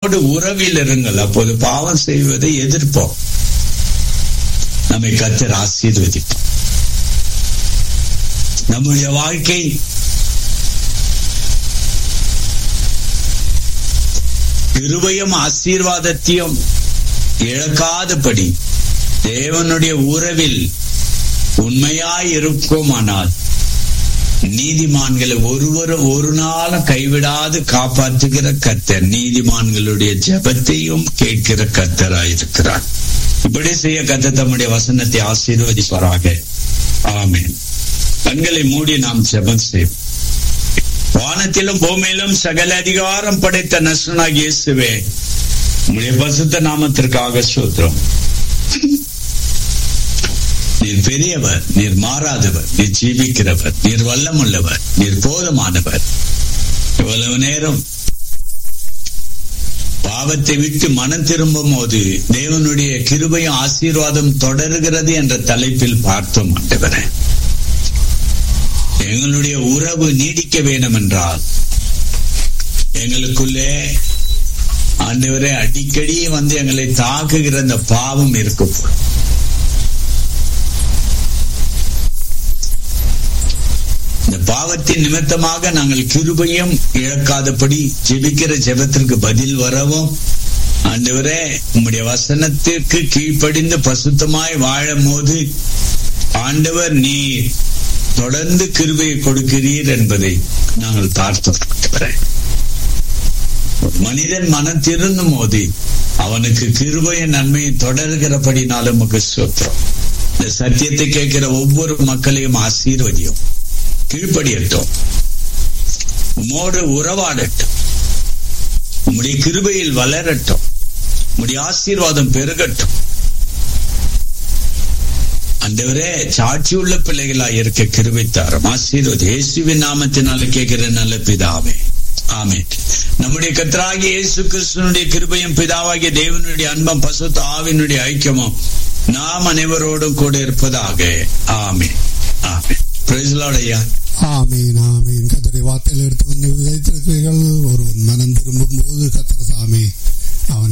அவரோடு உறவில் இருங்கள் அப்போது பாவம் செய்வதை எதிர்ப்போம் நம்மை கத்தர் ஆசீர்வதிப்போம் நம்முடைய வாழ்க்கை கிருபையும் ஆசீர்வாதத்தையும் இழக்காதபடி தேவனுடைய உறவில் உண்மையாய் இருக்குமானால் நீதிமான்களை ஒருவரும் ஒரு நாளும் கைவிடாது காப்பாற்றுகிற கத்தர் நீதிமான்களுடைய ஜெபத்தையும் கேட்கிற கத்தராயிருக்கிறார் இப்படி செய்ய கத்த தம்முடைய வசனத்தை ஆசீர்வதிப்பாராக ஆமென் கண்களை மூடி நாம் ஜெபம் செய்வோம் வானத்திலும் பூமியிலும் சகல அதிகாரம் படைத்த நசுனாக இயேசுவே உங்களுடைய பசுத்த நாமத்திற்காக சூத்திரம் நீர் பெரியவர் நீர் மாறாதவர் நீர் ஜீவிக்கிறவர் நீர் வல்லமுள்ளவர் நீர் போதுமானவர் இவ்வளவு நேரம் பாவத்தை விட்டு மனம் திரும்பும் போது தேவனுடைய கிருபையும் ஆசீர்வாதம் தொடர்கிறது என்ற தலைப்பில் பார்த்தோம் ஆண்டவரே எங்களுடைய உறவு நீடிக்க வேண்டும் என்றால் எங்களுக்குள்ளே ஆண்டவரே அடிக்கடி வந்து எங்களை தாக்குகிற அந்த பாவம் இருக்கும் இந்த பாவத்தின் நிமித்தமாக நாங்கள் கிருபையும் இழக்காதபடி ஜெபிக்கிற ஜெபத்திற்கு பதில் வரவும் ஆண்டவரே உம்முடைய வசனத்திற்கு கீழ்ப்படிந்து பசுத்தமாய் வாழும் போது ஆண்டவர் நீ தொடர்ந்து கிருபையை கொடுக்கிறீர் என்பதை நாங்கள் பார்த்தோம் ஆண்டவரே மனிதன் மனம் திருந்தும் போது அவனுக்கு கிருபையின் நன்மையை தொடர்கிறபடினாலும் நமக்கு சோத்திரம் இந்த சத்தியத்தை கேட்கிற ஒவ்வொரு மக்களையும் ஆசீர்வதியும் கீழ்ப்படியட்டும் உம்மோடு உறவாடட்டும் உம்முடைய கிருபையில் வளரட்டும் உம்முடைய ஆசீர்வாதம் பெருகட்டும் அண்டவரே சாட்சியுள்ள பிள்ளைகளாய் இருக்க கிருபைத்தாரம் ஆசீர்வதி இயேசுவின் நாமத்தினால கேட்கிற நல்ல பிதாவே ஆமே நம்முடைய கத்தராகிய இயேசு கிறிஸ்துவனுடைய கிருபையும் பிதாவாகிய தேவனுடைய அன்பம் பசுத்த ஆவினுடைய ஐக்கியமும் நாம் அனைவரோடும் கூட இருப்பதாக ஆமே ஆமே ஐயா ஆமீன் ஆமீன் கத்தரை வார்த்தையில் எடுத்து வந்து விதைத்திருக்கிறீர்கள் ஒருவன் மனம் திரும்பும் போது கத்தர் சாமி அவன்